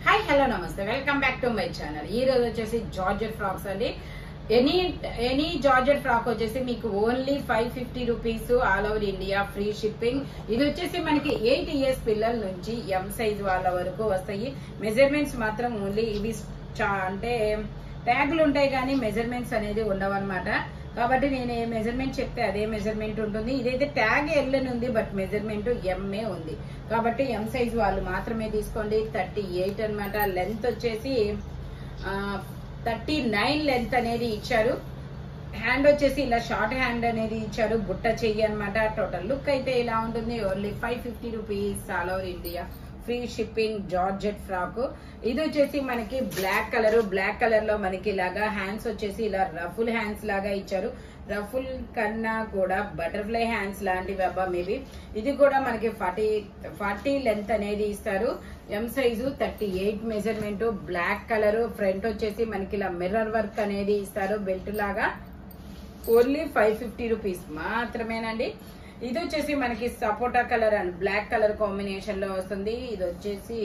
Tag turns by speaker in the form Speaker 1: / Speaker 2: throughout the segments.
Speaker 1: hi hello నమస్తే welcome back to my channel ఈ రోజు వచ్చేసి జార్జెట్ ఫ్రాక్స్ అండి ఎనీ ఎనీ జార్జెట్ ఫ్రాక్ వచ్చేసి మీకు only five fifty rupees all over India free shipping ఇది వచ్చేసి మనకి ఎయిట్ ఇయర్స్ పిల్లల నుంచి ఎం సైజ్ వాళ్ళ వరకు వస్తాయి మెజర్మెంట్స్ మాత్రం ఓన్లీ ఇవి చా- అంటే ట్యాగులు ఉంటాయి కానీ మెజర్మెంట్స్ అనేది ఉండవన్నమాట కాబట్టి నేను ఏ మెజర్మెంట్ చెప్తే అదే మెజర్మెంట్ ఉంటుంది ఇదైతే ట్యాగ్ ఎల్ అని ఉంది బట్ మెజర్మెంట్ ఎంఏ ఉంది కాబట్టి ఎం సైజ్ వాళ్ళు మాత్రమే తీసుకోండి థర్టీ ఎయిట్ అనమాట లెంత్ వచ్చేసి థర్టీ నైన్ లెంత్ అనేది ఇచ్చారు హ్యాండ్ వచ్చేసి ఇలా షార్ట్ హ్యాండ్ అనేది ఇచ్చారు బుట్ట చెయ్యి అనమాట టోటల్ లుక్ అయితే ఇలా ఉంటుంది only five fifty rupees all over India free shipping georgette frock ఇది వచ్చేసి మనకి బ్లాక్ కలర్ బ్లాక్ కలర్ లో మనకి ఇలాగా హ్యాండ్స్ వచ్చేసి ఇలా రఫుల్ హ్యాండ్స్ లాగా ఇచ్చారు రఫుల్ కన్నా కూడా బటర్ఫ్లై హ్యాండ్స్ లాంటివి అబ్బా మేబీ ఇది కూడా మనకి ఫార్టీ ఫార్టీ లెంత్ అనేది ఇస్తారు M size thirty eight measurement black colour front వచ్చేసి మనకి ఇలా మిర్రర్ వర్క్ అనేది ఇస్తారు బెల్ట్ లాగా ఓన్లీ ఫైవ్ ఫిఫ్టీ రూపీస్ మాత్రమేనండి ఇది వచ్చేసి మనకి సపోటా colour and black colour combination లో వస్తుంది ఇది వచ్చేసి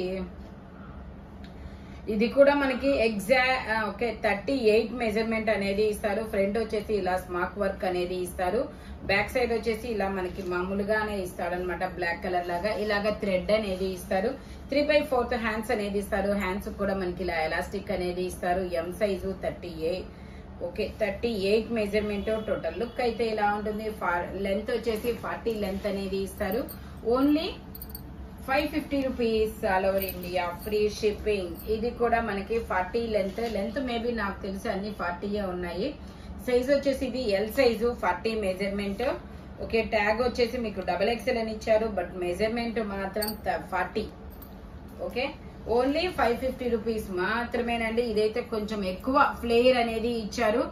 Speaker 1: ఇది కూడా మనకి exact okay thirty eight measurement అనేది ఇస్తారు ఫ్రంట్ వచ్చేసి ఇలా స్మార్క్ వర్క్ అనేది ఇస్తారు బ్యాక్ సైడ్ వచ్చేసి ఇలా మనకి మామూలుగానే ఇస్తాడు అనమాట బ్లాక్ కలర్ లాగా ఇలాగ థ్రెడ్ అనేది ఇస్తారు త్రీ బై ఫోర్త్ హ్యాండ్స్ అనేది ఇస్తారు హ్యాండ్స్ కూడా మనకి ఇలా ఎలాస్టిక్ అనేది ఇస్తారు M size thirty eight okay thirty eight measurement total look అయితే ఇలా ఉంటుంది లెంత్ వచ్చేసి ఫార్టీ లెంత్ అనేది ఇస్తారు only five fifty rupees all over India free shipping ఇది కూడా మనకి ఫార్టీ లెంత్ లెంత్ మేబీ నాకు తెలిసి అన్ని ఫార్టీయే ఉన్నాయి సైజ్ వచ్చేసి ఇది L size forty measurement okay tag వచ్చేసి మీకు డబల్ ఎక్స్ఎల్ అని ఇచ్చారు బట్ మెజర్మెంట్ మాత్రం forty okay only five fifty rupees మాత్రమేనండి ఇదైతే కొంచెం ఎక్కువ ఫ్లేయర్ అనేది ఇచ్చారు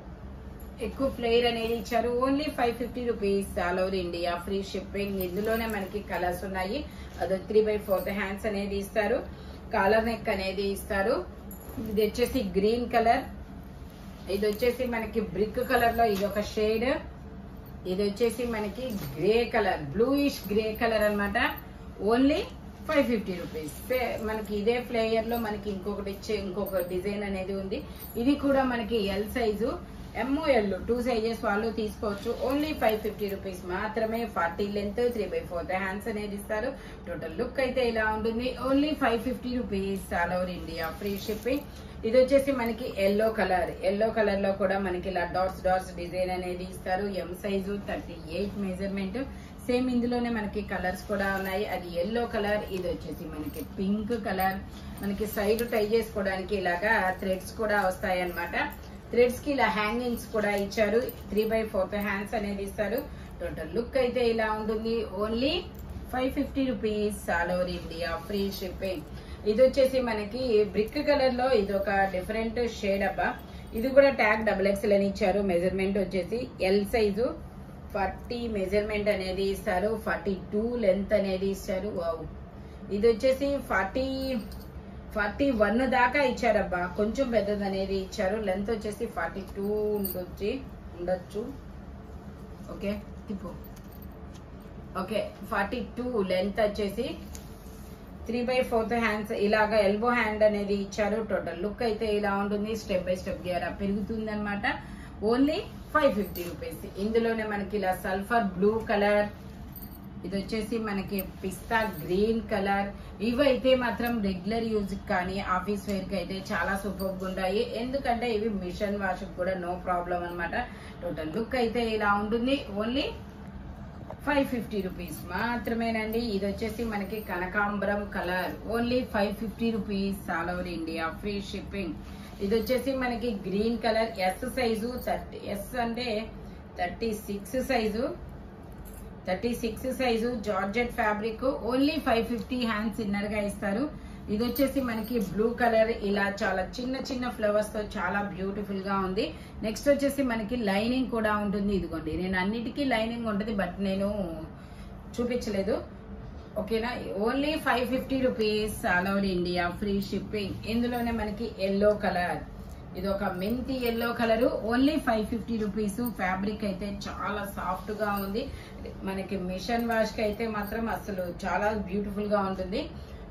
Speaker 1: ఎక్కువ ఫ్లేయర్ అనేది ఇచ్చారు only five fifty rupees all over India free shipping ఇందులోనే మనకి కలర్స్ ఉన్నాయి అదో త్రీ బై ఫోర్త్ హ్యాండ్స్ అనేది ఇస్తారు కాలర్ నెక్ అనేది ఇస్తారు ఇది వచ్చేసి గ్రీన్ కలర్ ఇది వచ్చేసి మనకి బ్రిక్ కలర్ లో ఇది ఒక షేడ్ ఇది వచ్చేసి మనకి grey colour bluish grey colour అన్నమాట ఓన్లీ ఫైవ్ ఫిఫ్టీ రూపీస్ మనకి ఇదే ఫ్లేయర్ లో మనకి ఇంకొకటి ఇచ్చే ఇంకొక డిజైన్ అనేది ఉంది ఇది కూడా మనకి L size M or L two sizes వాళ్ళు తీసుకోవచ్చు ఓన్లీ ఫైవ్ ఫిఫ్టీ రూపీస్ మాత్రమే forty length three by fourth hands అనేది ఇస్తారు టోటల్ లుక్ అయితే ఇలా ఉంటుంది only five fifty rupees all over India free shipping ఇది వచ్చేసి మనకి ఎల్లో కలర్ ఎల్లో కలర్ లో కూడా మనకి ఇలా డాట్స్ డాట్స్ డిజైన్ అనేది ఇస్తారు M size thirty eight measurement same ఇందులోనే మనకి కలర్స్ కూడా ఉన్నాయి అది ఎల్లో కలర్ ఇది వచ్చేసి మనకి పింక్ కలర్ మనకి సైడ్ టై చేసుకోవడానికి ఇలాగా థ్రెడ్స్ కూడా వస్తాయి అన్నమాట థ్రెడ్స్ కి ఇలా హ్యాంగింగ్స్ కూడా ఇచ్చారు త్రీ బై ఫోర్త్ హ్యాండ్స్ అనేది ఇస్తారు టోటల్ లుక్ అయితే ఇలా ఉంటుంది only five fifty rupees all over India free shipping ఇది వచ్చేసి మనకి బ్రిక్ కలర్ లో ఇది ఒక డిఫరెంట్ షేడ్ అబ్బా ఇది కూడా ట్యాగ్ డబుల్ ఎక్స్ఎల్ అని ఇచ్చారు మెజర్మెంట్ వచ్చేసి ఎల్ సైజు ఫార్టీ మెజర్మెంట్ అనేది ఇస్తారు ఫార్టీ టూ లెంత్ అనేది ఇస్తారు వావ్ ఇది వచ్చేసి ఫార్టీ ఫార్టీ వన్ దాకా ఇచ్చారబ్బా కొంచెం పెద్దది అనేది ఇచ్చారు లెంత్ వచ్చేసి ఫార్టీ టూ ఉండొచ్చి ఉండొచ్చు ఓకే తిప్పు ఓకే ఫార్టీ టూ లెంత్ వచ్చేసి త్రీ బై ఫోర్త్ హ్యాండ్స్ ఇలాగా ఎల్బో హ్యాండ్ అనేది ఇచ్చారు టోటల్ లుక్ అయితే ఇలా ఉంటుంది స్టెప్ బై స్టెప్ గేరా పెరుగుతుంది అనమాట ఓన్లీ ఫైవ్ ఫిఫ్టీ రూపీస్ ఇందులోనే మనకి ఇలా సల్ఫర్ బ్లూ కలర్ ఇది వచ్చేసి మనకి పిస్తా గ్రీన్ కలర్ ఇవైతే మాత్రం రెగ్యులర్ యూజ్ కానీ ఆఫీస్ వేర్ కి అయితే చాలా సూపర్ ఉంటాయి ఎందుకంటే ఇవి మిషన్ వాష్ కూడా నో ప్రాబ్లం అన్నమాట టోటల్ లుక్ అయితే ఇలా ఉంటుంది ఓన్లీ ఫైవ్ ఫిఫ్టీ రూపీస్ మాత్రమేనండి ఇది వచ్చేసి మనకి కనకాంబరం colour only five fifty rupees all over India free shipping ఇది వచ్చేసి మనకి green colour S size thirty S అంటే thirty six size thirty six size georgette fabric only five fifty hands inner గా ఇస్తారు ఇది వచ్చేసి మనకి బ్లూ కలర్ ఇలా చాలా చిన్న చిన్న ఫ్లవర్స్ తో చాలా బ్యూటిఫుల్ గా ఉంది నెక్స్ట్ వచ్చేసి మనకి లైనింగ్ కూడా ఉంటుంది ఇదిగోండి నేను అన్నిటికీ లైనింగ్ ఉంటుంది బట్ నేను చూపించలేదు ఓకేనా only five fifty rupees all over India free shipping ఇందులోనే మనకి ఎల్లో కలర్ ఇది ఒక మెంతి yellow colour only five fifty rupees fabric అయితే చాలా సాఫ్ట్ గా ఉంది మనకి మిషన్ వాష్ కి అయితే మాత్రం అసలు చాలా బ్యూటిఫుల్ గా ఉంటుంది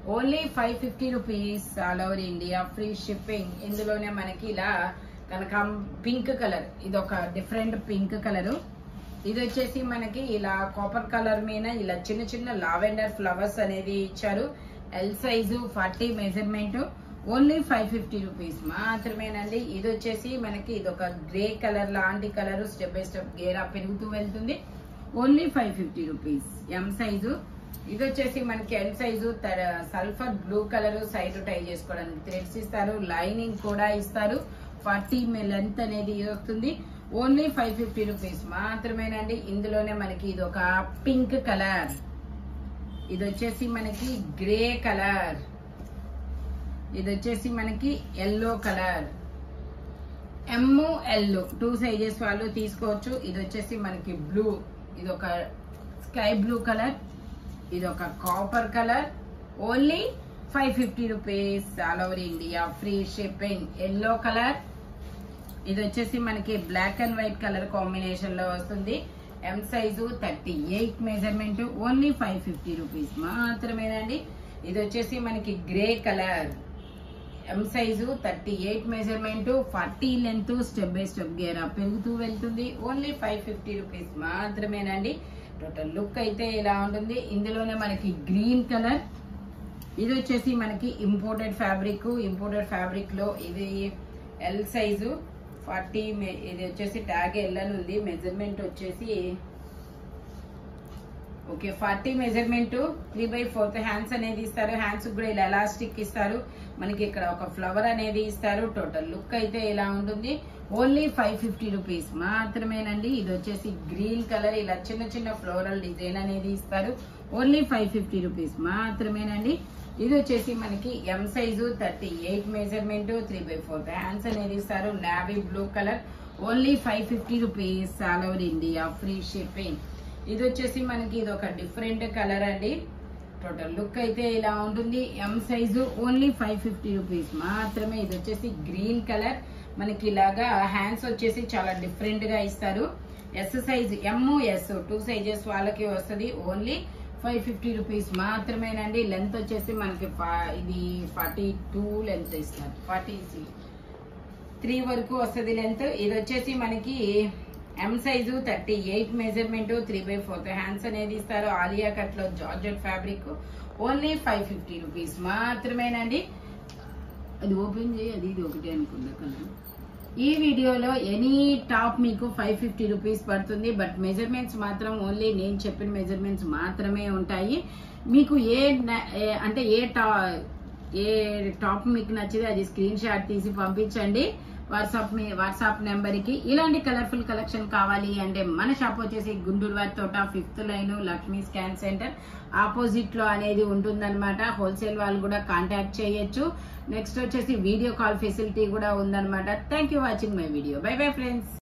Speaker 1: only five fifty rupees all over India free shipping ఇందులోనే మనకి ఇలా కనుక పింక్ కలర్ ఇది ఒక డిఫరెంట్ పింక్ కలర్ ఇది వచ్చేసి మనకి ఇలా కాపర్ కలర్ మీద ఇలా చిన్న చిన్న లావెండర్ ఫ్లవర్స్ అనేది ఇచ్చారు L size forty measurement only five fifty rupees మాత్రమేనండి ఇది వచ్చేసి మనకి ఇది ఒక గ్రే కలర్ లాంటి కలర్ స్టెప్ బై స్టెప్ గేరా పెరుగుతూ వెళ్తుంది only five fifty rupees M size ఇది వచ్చేసి మనకి L size sulphur blue colour side tie చేసుకోవడానికి థ్రెడ్స్ ఇస్తారు లైనింగ్ కూడా ఇస్తారు ఫార్టీ లెంత్ అనేది వస్తుంది ఓన్లీ ఫైవ్ ఫిఫ్టీ రూపీస్ మాత్రమేనండి ఇందులోనే మనకి ఇది ఒక పింక్ కలర్ ఇది వచ్చేసి మనకి గ్రే కలర్ ఇది వచ్చేసి మనకి yellow colour M L two sizes వాళ్ళు తీసుకోవచ్చు ఇది వచ్చేసి మనకి బ్లూ ఇది ఒక స్కై బ్లూ కలర్ ఇది ఒక copper colour only five fifty rupees all over India free shipping yellow colour ఇది వచ్చేసి మనకి black and white colour combination లో వస్తుంది M size thirty eight measurement only five fifty rupees మాత్రమేనండి ఇది వచ్చేసి మనకి grey colour M size thirty eight measurement forty length step by step గేరా పెరుగుతూ వెళ్తుంది ఓన్లీ ఫైవ్ ఫిఫ్టీ రూపీస్ మాత్రమేనండి టోటల్ లుక్ అయితే ఇలా ఉంటుంది ఇందులోనే మనకి గ్రీన్ కలర్ ఇది వచ్చేసి మనకి ఇంపోర్టెడ్ ఫ్యాబ్రిక్ ఇంపోర్టెడ్ ఫ్యాబ్రిక్ లో ఇది ఎల్ సైజు ఫార్టీ ఇది వచ్చేసి ట్యాగ్ ఎల్ అని ఉంది మెజర్మెంట్ వచ్చేసి okay forty measurement three by fourth hands అనేది ఇస్తారు హ్యాండ్స్ కూడా ఇలా ఎలాస్టిక్ ఇస్తారు మనకి ఇక్కడ ఒక ఫ్లవర్ అనేది ఇస్తారు టోటల్ లుక్ అయితే ఇలా ఉంటుంది ఓన్లీ ఫైవ్ ఫిఫ్టీ రూపీస్ మాత్రమేనండి ఇది వచ్చేసి గ్రీన్ కలర్ ఇలా చిన్న చిన్న ఫ్లోరల్ డిజైన్ అనేది ఇస్తారు ఓన్లీ ఫైవ్ ఫిఫ్టీ రూపీస్ మాత్రమేనండి ఇది వచ్చేసి మనకి M size thirty eight measurement three by fourth hands అనేది ఇస్తారు navy blue colour only five fifty rupees all over India free shipping ఇది వచ్చేసి మనకి ఇది ఒక డిఫరెంట్ కలర్ అండి టోటల్ లుక్ అయితే ఇలా ఉంటుంది M size only five fifty rupees మాత్రమే ఇది వచ్చేసి గ్రీన్ కలర్ మనకి ఇలాగా హ్యాండ్స్ వచ్చేసి చాలా డిఫరెంట్ గా ఇస్తారు S size M S two sizes వాళ్ళకి వస్తుంది ఓన్లీ ఫైవ్ ఫిఫ్టీ రూపీస్ మాత్రమేనండి లెంత్ వచ్చేసి మనకి ఫా- ఇది ఫార్టీ టూ లెంత్ ఇస్తారు ఫార్టీ త్రీ వరకు వస్తుంది లెంత్ ఇది వచ్చేసి మనకి M size thirty eight measurement three by fourth hands అనేది ఇస్తారు ఆలియా కట్ లో georgette fabric only five fifty rupees మాత్రమేనండి అది ఓపెన్ చేయి అది ఇది ఒకటే అనుకున్నా కలర్ ఈ వీడియోలో ఎనీ టాప్ మీకు ఫైవ్ ఫిఫ్టీ రూపీస్ పడుతుంది బట్ మెజర్మెంట్స్ మాత్రం ఓన్లీ నేను చెప్పిన మెజర్మెంట్స్ మాత్రమే ఉంటాయి మీకు ఏ న- ఏ- అంటే ఏ టా ఏ టాప్ మీకు నచ్చితే అది స్క్రీన్ షాట్ తీసి పంపించండి వాట్సాప్ మీ వాట్సాప్ నెంబర్ కి ఇలాంటి కలర్ఫుల్ కలెక్షన్ కావాలి అంటే మన షాప్ వచ్చేసి గుంటూరు వారి తోట fifth line Lakshmi scan centre opposite లో అనేది ఉంటుందన్నమాట హోల్సేల్ వాళ్ళు కూడా కాంటాక్ట్ చేయొచ్చు నెక్స్ట్ వచ్చేసి వీడియో కాల్ ఫెసిలిటీ కూడా ఉందన్నమాట thank you watching my video bye bye friends